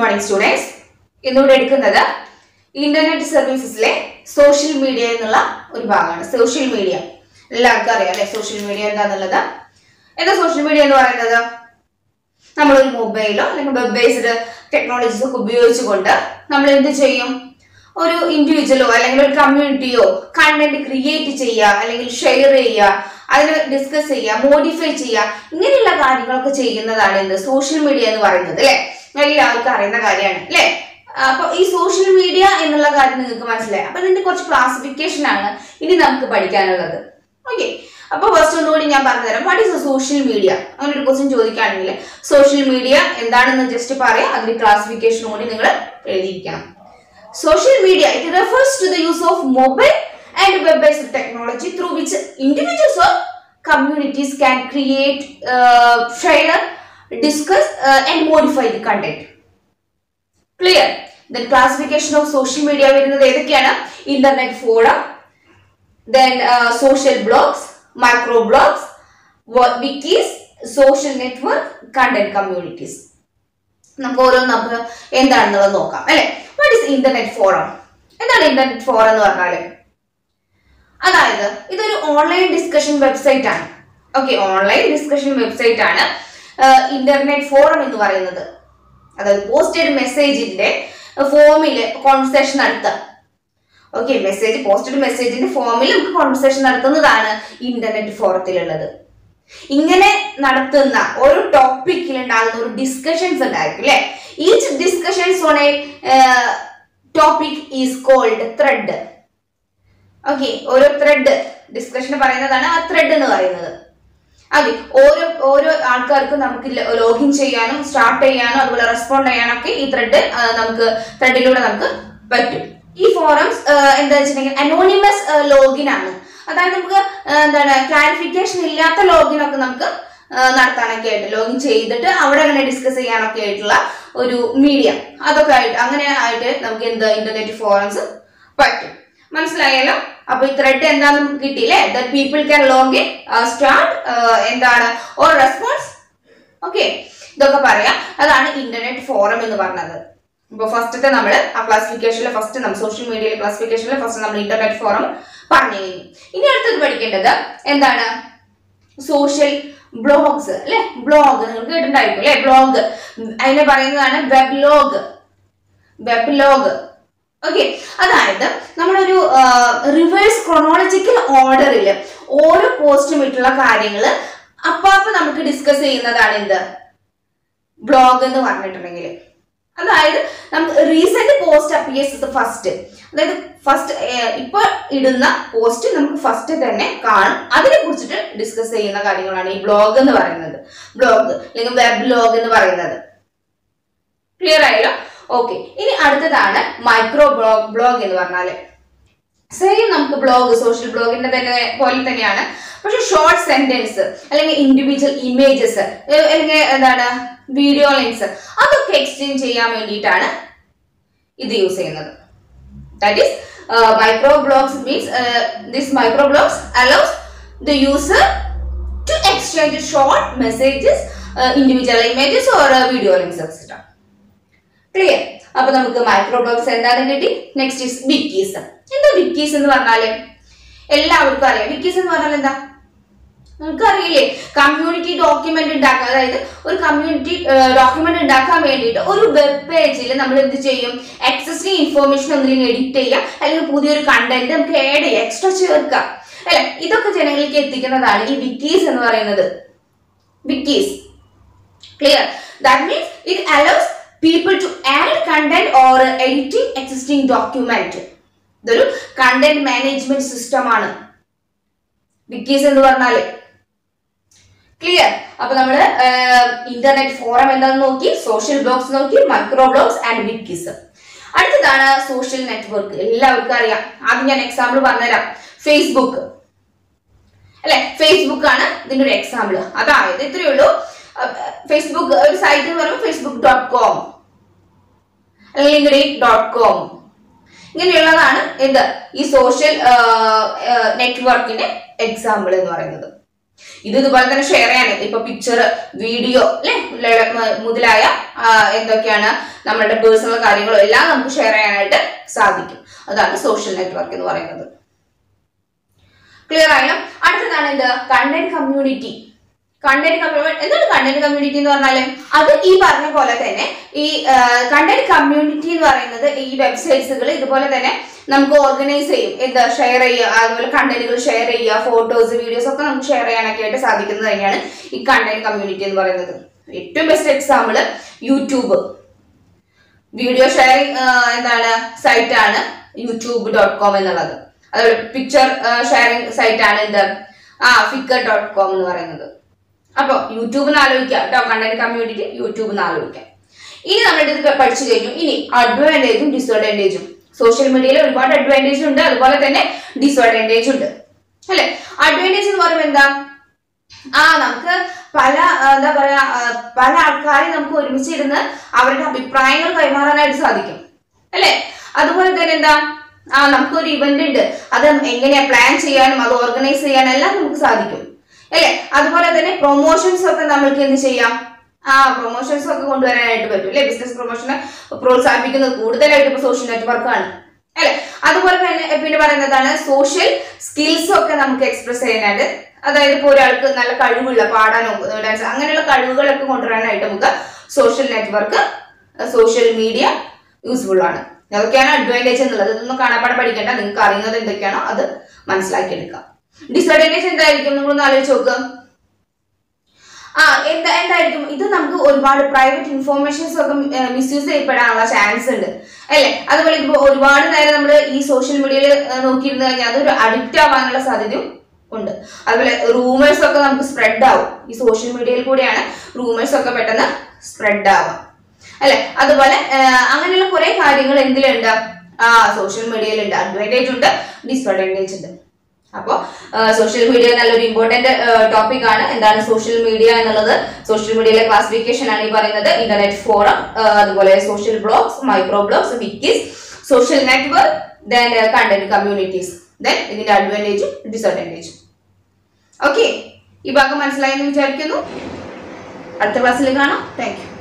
Morning students ഇന്നിവിടെ എടുക്കുന്നത് internet സർവീസസിലെ social media എന്നുള്ള ഒരു ഭാഗമാണ് സോഷ്യൽ മീഡിയ എല്ലാവർക്കും അറിയാം അല്ലെ സോഷ്യൽ മീഡിയ എന്താന്നുള്ളത് എന്താ സോഷ്യൽ മീഡിയ എന്ന് പറയുന്നത് നമ്മളൊരു മൊബൈലോ അല്ലെങ്കിൽ വെബ് ബേസ്ഡ് ടെക്നോളജീസ് ഒക്കെ ഉപയോഗിച്ചുകൊണ്ട് നമ്മൾ എന്ത് ചെയ്യും ഒരു ഇൻഡിവിജ്വലോ അല്ലെങ്കിൽ ഒരു കമ്മ്യൂണിറ്റിയോ കണ്ടന്റ് ക്രിയേറ്റ് ചെയ്യുക അല്ലെങ്കിൽ ഷെയർ ചെയ്യുക അതിന് ഡിസ്കസ് ചെയ്യുക മോഡിഫൈ ചെയ്യുക ഇങ്ങനെയുള്ള കാര്യങ്ങളൊക്കെ ചെയ്യുന്നതാണ് എന്ത് സോഷ്യൽ മീഡിയ എന്ന് പറയുന്നത് അല്ലെ എല്ലാവർക്കും അറിയുന്ന കാര്യമാണ് അല്ലെ അപ്പൊ ഈ സോഷ്യൽ മീഡിയ എന്നുള്ള കാര്യം നിങ്ങൾക്ക് മനസ്സിലായി അപ്പൊ ഇതിന്റെ കുറച്ച് ക്ലാസിഫിക്കേഷൻ ആണ് ഇനി നമുക്ക് പഠിക്കാനുള്ളത് ഓക്കെ അപ്പൊ ഫസ്റ്റ് ഒന്നുകൂടി ഞാൻ പറഞ്ഞുതരാം വാട്ട് ഈസ് സോഷ്യൽ മീഡിയ അങ്ങനെ ഒരു ക്വസ്റ്റ്യൻ ചോദിക്കുകയാണെങ്കിൽ സോഷ്യൽ മീഡിയ എന്താണെന്ന് ജസ്റ്റ് പറയാം അതിന്റെ ക്ലാസിഫിക്കേഷൻ കൂടി നിങ്ങൾ എഴുതിയിരിക്കണം Social media it refers to the use of mobile and web-based technology through which individuals or communities can create, uh, share, discuss, uh, and modify the content. Clear? Then classification of social media വരുന്നത് ഏതൊക്കെയാണ് internet forum then uh, social blogs, micro blogs, wo- wikis, social network, content communities. നമുക്ക് ഓരോന്ന് നമുക്ക് എന്താണെന്നുള്ളത് നോക്കാം അല്ലെ what is internet forum എന്താണ് internet forum എന്ന് പറഞ്ഞാല് അതായത് ഇതൊരു ഓൺലൈൻ ഡിസ്കഷൻ വെബ്സൈറ്റ് ആണ് ഓക്കെ ഓൺലൈൻ ഡിസ്കഷൻ വെബ്സൈറ്റ് ആണ് ഇന്റർനെറ്റ് ഫോറം എന്ന് പറയുന്നത് അതായത് പോസ്റ്റഡ് മെസ്സേജിന്റെ ഫോമില് കോൺവെർസേഷൻ നടത്തുക ഓക്കെ മെസ്സേജ് പോസ്റ്റഡ് മെസ്സേജിന്റെ ഫോമിൽ നമുക്ക് കോൺവെർസേഷൻ നടത്തുന്നതാണ് ഇന്റർനെറ്റ് ഫോറത്തിലുള്ളത് ഇങ്ങനെ നടത്തുന്ന ഓരോ ടോപ്പിക്കിൽ ഉണ്ടാകുന്ന ഒരു ഡിസ്കഷൻസ് ഉണ്ടായിരിക്കും അല്ലെ each discussions on a topic is called thread okay ഓരോ ത്രെഡ് ഡിസ്കഷൻ പറയുന്നതാണ് ആ ത്രെഡ് എന്ന് പറയുന്നത് അതെ ഓരോ ഓരോ ആൾക്കാർക്കും നമുക്ക് ലോഗിൻ ചെയ്യാനും സ്റ്റാർട്ട് ചെയ്യാനും അതുപോലെ റെസ്പോണ്ട് ചെയ്യാനും ഒക്കെ ഈ ത്രെഡ് നമുക്ക് ത്രെഡിലൂടെ നമുക്ക് പറ്റും ഈ ഫോറംസ് എന്താ വെച്ചിട്ടുണ്ടെങ്കിൽ അനോണിമസ് ലോഗിൻ ആണ് അതായത് നമുക്ക് ആ, എന്താണ് ക്ലാരിഫിക്കേഷൻ ഇല്ലാത്ത ലോഗിൻ ഒക്കെ നമുക്ക് ആ, നടത്താനൊക്കെ ആയിട്ട് ലോഗിൻ ചെയ്തിട്ട് അവിടെ അങ്ങനെ ഡിസ്കസ് ചെയ്യാനൊക്കെ ആയിട്ടുള്ള ഒരു മീഡിയ അതൊക്കെ ആയിട്ട് അങ്ങനെ ആയിട്ട് നമുക്ക് എന്ത് ഇന്റർനെറ്റ് ഫോറംസ് പറ്റും മനസ്സിലായല്ലോ അപ്പൊ ഈ ത്രെഡ് എന്താന്ന് നമുക്ക് കിട്ടിയില്ലേ the people can log in start എന്താണ് ഓർ റെസ്പോൺസ് ഓക്കെ ഇതൊക്കെ പറയാം അതാണ് ഇന്റർനെറ്റ് ഫോറം എന്ന് പറഞ്ഞത് ഇപ്പൊ ഫസ്റ്റത്തെ നമ്മൾ ആ ക്ലാസിഫിക്കേഷനിലെ ഫസ്റ്റ് നമ്മൾ സോഷ്യൽ മീഡിയയിലെ ക്ലാസിഫിക്കേഷനിലെ ഫസ്റ്റ് നമ്മൾ ഇന്റർനെറ്റ് ഫോറം പറഞ്ഞു കഴിഞ്ഞു ഇനി അടുത്തത് പഠിക്കേണ്ടത് എന്താണ് സോഷ്യൽ ബ്ലോഗ്സ് അല്ലെ ബ്ലോഗ് നിങ്ങൾ കേട്ടിട്ടുണ്ടായിരിക്കും അല്ലെ ബ്ലോഗ് അതിനെ പറയുന്നതാണ് വെബ്ലോഗ് വെബ്ലോഗ് ഓക്കെ അതായത് നമ്മളൊരു റിവേഴ്സ് ക്രൊണോളജിക്കൽ ഓർഡറിൽ ഓരോ പോസ്റ്റും ഇട്ടുള്ള കാര്യങ്ങൾ അപ്പാപ്പ് നമുക്ക് ഡിസ്കസ് ചെയ്യുന്നതാണ് എന്ത് ബ്ലോഗ് എന്ന് പറഞ്ഞിട്ടുണ്ടെങ്കിൽ അതായത് നമുക്ക് റീസെന്റ് പോസ്റ്റ് അപ്പിയേഴ്സ് ഫസ്റ്റ് അതായത് ഫസ്റ്റ് ഇപ്പൊ ഇടുന്ന പോസ്റ്റ് നമുക്ക് ഫസ്റ്റ് തന്നെ കാണും അതിനെ കുറിച്ചിട്ട് ഡിസ്കസ് ചെയ്യുന്ന കാര്യങ്ങളാണ് ഈ ബ്ലോഗ് എന്ന് പറയുന്നത് ബ്ലോഗ് അല്ലെങ്കിൽ വെബ് ബ്ലോഗ് എന്ന് പറയുന്നത് ക്ലിയർ ആയല്ലോ ഓക്കെ ഇനി അടുത്തതാണ് മൈക്രോ ബ്ലോഗ് ബ്ലോഗ് എന്ന് പറഞ്ഞാല് സെയിം നമുക്ക് ബ്ലോഗ് സോഷ്യൽ ബ്ലോഗിന്റെ തന്നെ പോലെ തന്നെയാണ് പക്ഷെ ഷോർട്ട് സെന്റൻസ് അല്ലെങ്കിൽ ഇൻഡിവിജ്വൽ ഇമേജസ് അല്ലെങ്കിൽ എന്താണ് വീഡിയോ ലിങ്ക്സ് അതൊക്കെ എക്സ്ചേഞ്ച് ചെയ്യാൻ വേണ്ടിയിട്ടാണ് ഇത് യൂസ് ചെയ്യുന്നത് that is microblogs means this microblogs allows the user to exchange short messages individual images or video links etcetera clear അപ്പൊ നമുക്ക് മൈക്രോ ബ്ലോഗ്സ് എന്താണെന്ന് കിട്ടി നെക്സ്റ്റ് ഇസ് വിക്കീസ് എന്താ വിക്കീസ് എന്ന് പറഞ്ഞാല് എല്ലാവർക്കും അറിയാം വിക്കീസ് എന്ന് പറഞ്ഞാൽ എന്താ നമുക്ക് അറിയില്ലേ കമ്മ്യൂണിറ്റി ഡോക്യുമെന്റ് ഉണ്ടാക്കുക അതായത് ഒരു കമ്മ്യൂണിറ്റി ഡോക്യുമെന്റ് ഉണ്ടാക്കാൻ വേണ്ടിയിട്ട് ഒരു വെബ് പേജിൽ നമ്മൾ എന്ത് ചെയ്യും എക്സസിങ് ഇൻഫോർമേഷൻ ഒന്നിനും എഡിറ്റ് ചെയ്യാം അല്ലെങ്കിൽ പുതിയൊരു കണ്ടന്റ് നമുക്ക് ആഡ് ചെയ്യാം എക്സ്ട്രാ ചേർക്കാം അല്ലെ ഇതൊക്കെ ജനങ്ങളിലേക്ക് എത്തിക്കുന്നതാണ് ഈ വിക്കീസ് എന്ന് പറയുന്നത് wikis clear that means it allows people to add content or editing existing document ഇതൊരു കണ്ടന്റ് മാനേജ്മെന്റ് സിസ്റ്റം ആണ് വിക്കീസ് എന്ന് പറഞ്ഞാല് ക്ലിയർ അപ്പൊ നമ്മള് ഇന്റർനെറ്റ് ഫോറം എന്താണെന്ന് നോക്കി സോഷ്യൽ ബ്ലോഗ്സ് നോക്കി മൈക്രോ ബ്ലോഗ്സ് ആൻഡ് വിക്കീസ് അടുത്തതാണ് സോഷ്യൽ നെറ്റ്വർക്ക് എല്ലാവർക്കും അറിയാം ആദ്യം ഞാൻ എക്സാമ്പിൾ പറഞ്ഞുതരാം ഫേസ്ബുക്ക് അല്ലെ ഫേസ്ബുക്ക് ആണ് ഇതിന്റെ ഒരു എക്സാമ്പിൾ അതായത് ഇത്രയേ ഉള്ളൂ ഫേസ്ബുക്ക് ഒരു സൈറ്റ് എന്ന് പറയുമ്പോൾ ഫേസ്ബുക്ക് ഡോട്ട് കോം അല്ലെങ്കിൽ ഡോട്ട് കോം ഇങ്ങനെയുള്ളതാണ് എന്ത് ഈ സോഷ്യൽ നെറ്റ്വർക്കിന്റെ എക്സാമ്പിൾ എന്ന് പറയുന്നത് ഇത് ഇതുപോലെ തന്നെ ഷെയർ ചെയ്യാൻ ഇപ്പൊ പിക്ചർ വീഡിയോ അല്ലെ മുതലായ ആ, എന്തൊക്കെയാണ് നമ്മളുടെ പേഴ്സണൽ കാര്യങ്ങളും എല്ലാം നമുക്ക് ഷെയർ ചെയ്യാനായിട്ട് സാധിക്കും അതാണ് സോഷ്യൽ നെറ്റ്വർക്ക് എന്ന് പറയുന്നത് ക്ലിയർ ആയാലും അടുത്തതാണ് എന്ത് കണ്ടന്റ് കമ്മ്യൂണിറ്റി കണ്ടന്റ് കമ്മ്യൂണിറ്റി എന്താണ് കണ്ടന്റ് കമ്മ്യൂണിറ്റി എന്ന് പറഞ്ഞാല് അത് ഈ പറഞ്ഞ പോലെ തന്നെ ഈ കണ്ടന്റ് കമ്മ്യൂണിറ്റി എന്ന് പറയുന്നത് ഈ വെബ്സൈറ്റ്സുകൾ ഇതുപോലെ തന്നെ നമുക്ക് ഓർഗനൈസ് ചെയ്യും എന്താ ഷെയർ ചെയ്യുക അതുപോലെ കണ്ടന്റുകൾ ഷെയർ ചെയ്യുക ഫോട്ടോസ് വീഡിയോസ് ഒക്കെ നമുക്ക് ഷെയർ ചെയ്യാനൊക്കെ ആയിട്ട് സാധിക്കുന്നത് തന്നെയാണ് ഈ കണ്ടന്റ് കമ്മ്യൂണിറ്റി എന്ന് പറയുന്നത് ഏറ്റവും best example YouTube video sharing എന്താണ് സൈറ്റ് ആണ് യൂട്യൂബ് ഡോട്ട് കോം എന്നുള്ളത് അതുപോലെ പിക്ചർ ഷെയറിംഗ് സൈറ്റ് ആണ് എന്ത് ആ ഫിക്കർ ഡോട്ട് കോം എന്ന് പറയുന്നത് അപ്പോൾ യൂട്യൂബ് എന്ന് ആലോചിക്കുക കേട്ടോ കണ്ടന്റ് കമ്മ്യൂണിറ്റി യൂട്യൂബ് എന്ന് ആലോചിക്കാം ഇനി നമ്മുടെ ഇത് പഠിച്ചു കഴിഞ്ഞു ഇനി അഡ്വാൻറ്റേജും ഡിസ്അഡ്വാൻറ്റേജും സോഷ്യൽ മീഡിയയിൽ ഒരുപാട് അഡ്വാൻറ്റേജ് ഉണ്ട് അതുപോലെ തന്നെ ഡിസ്അഡ്വാൻറ്റേജ് ഉണ്ട് അല്ലെ അഡ്വാൻറ്റേജ് എന്ന് പറയുമ്പോൾ എന്താ ആ നമുക്ക് പല ആ, എന്താ പറയാ ആ, പല ആൾക്കാരെ നമുക്ക് ഒരുമിച്ചിരുന്ന് അവരുടെ അഭിപ്രായങ്ങൾ കൈമാറാനായിട്ട് സാധിക്കും അല്ലെ അതുപോലെ തന്നെ എന്താ ആ നമുക്കൊരു ഇവന്റ് ഉണ്ട് അത് എങ്ങനെയാ പ്ലാൻ ചെയ്യാനും അത് ഓർഗനൈസ് ചെയ്യാനും എല്ലാം നമുക്ക് സാധിക്കും അല്ലെ അതുപോലെ തന്നെ പ്രൊമോഷൻസ് ഒക്കെ നമ്മൾക്ക് എന്ത് ചെയ്യാം ആ പ്രൊമോഷൻസ് ഒക്കെ കൊണ്ടുവരാനായിട്ട് പറ്റും അല്ലെ ബിസിനസ് പ്രൊമോഷനെ പ്രോത്സാഹിപ്പിക്കുന്നത് കൂടുതലായിട്ട് ഇപ്പൊ സോഷ്യൽ നെറ്റ്വർക്കാണ് അല്ലെ അതുപോലെ തന്നെ പിന്നെ പറയുന്നതാണ് സോഷ്യൽ സ്കിൽസ് ഒക്കെ നമുക്ക് എക്സ്പ്രസ് ചെയ്യാനായിട്ട് അതായത് ഇപ്പോൾ ഒരാൾക്ക് നല്ല കഴിവുള്ള പാടാനോ ഡാൻസ് അങ്ങനെയുള്ള കഴിവുകളൊക്കെ കൊണ്ടുവരാനായിട്ട് നമുക്ക് social network social media useful ആണ് അതൊക്കെയാണ് അഡ്വാൻറ്റേജ് എന്നുള്ളത് ഇതൊന്നും കാണാപ്പാടെ പഠിക്കേണ്ട നിങ്ങൾക്ക് അറിയുന്നത് എന്തൊക്കെയാണോ അത് മനസ്സിലാക്കിയെടുക്കുക ഡിസഡ്വാൻറ്റേജ് എന്തായിരിക്കും നിങ്ങളൊന്ന് ആലോചിച്ച് നോക്കുക ആ എന്താ എന്തായിരിക്കും ഇത് നമുക്ക് ഒരുപാട് പ്രൈവറ്റ് ഇൻഫോർമേഷൻസ് ഒക്കെ മിസ്യൂസ് ചെയ്യപ്പെടാനുള്ള ചാൻസ് ഉണ്ട് അല്ലെ അതുപോലെ ഇപ്പൊ ഒരുപാട് നേരം നമ്മൾ ഈ സോഷ്യൽ മീഡിയയിൽ നോക്കിയിരുന്നു കഴിഞ്ഞാൽ അതൊരു അഡിക്റ്റ് ആവാനുള്ള സാധ്യതയും ഉണ്ട് അതുപോലെ റൂമേഴ്സ് ഒക്കെ നമുക്ക് സ്പ്രെഡ് ആവും ഈ സോഷ്യൽ മീഡിയയിൽ കൂടെയാണ് റൂമേഴ്സ് ഒക്കെ പെട്ടെന്ന് സ്പ്രെഡ് ആവാം അല്ലെ അതുപോലെ ആ, അങ്ങനെയുള്ള കുറെ കാര്യങ്ങൾ എന്തിലുണ്ട് ആ സോഷ്യൽ മീഡിയയിലുണ്ട് അഡ്വാൻറ്റേജ് ഉണ്ട് ഡിസ്അഡ്വാൻറ്റേജ് ഉണ്ട് അപ്പോൾ സോഷ്യൽ മീഡിയ നല്ലൊരു ഇമ്പോർട്ടന്റ് ടോപ്പിക് ആണ് എന്താണ് സോഷ്യൽ മീഡിയ എന്നുള്ളത് സോഷ്യൽ മീഡിയയിലെ ക്ലാസിഫിക്കേഷൻ ആണ് ഈ പറയുന്നത് ഇന്റർനെറ്റ് ഫോറം അതുപോലെ social blogs microblogs wikis social network then content communities then ഇതിന്റെ അഡ്വാൻറ്റേജും ഡിസഡ്വാൻറ്റേജും ഓക്കെ ഈ ഭാഗം മനസ്സിലായെന്ന് വിചാരിക്കുന്നു അടുത്ത ക്ലാസ്സിൽ കാണാം താങ്ക് യു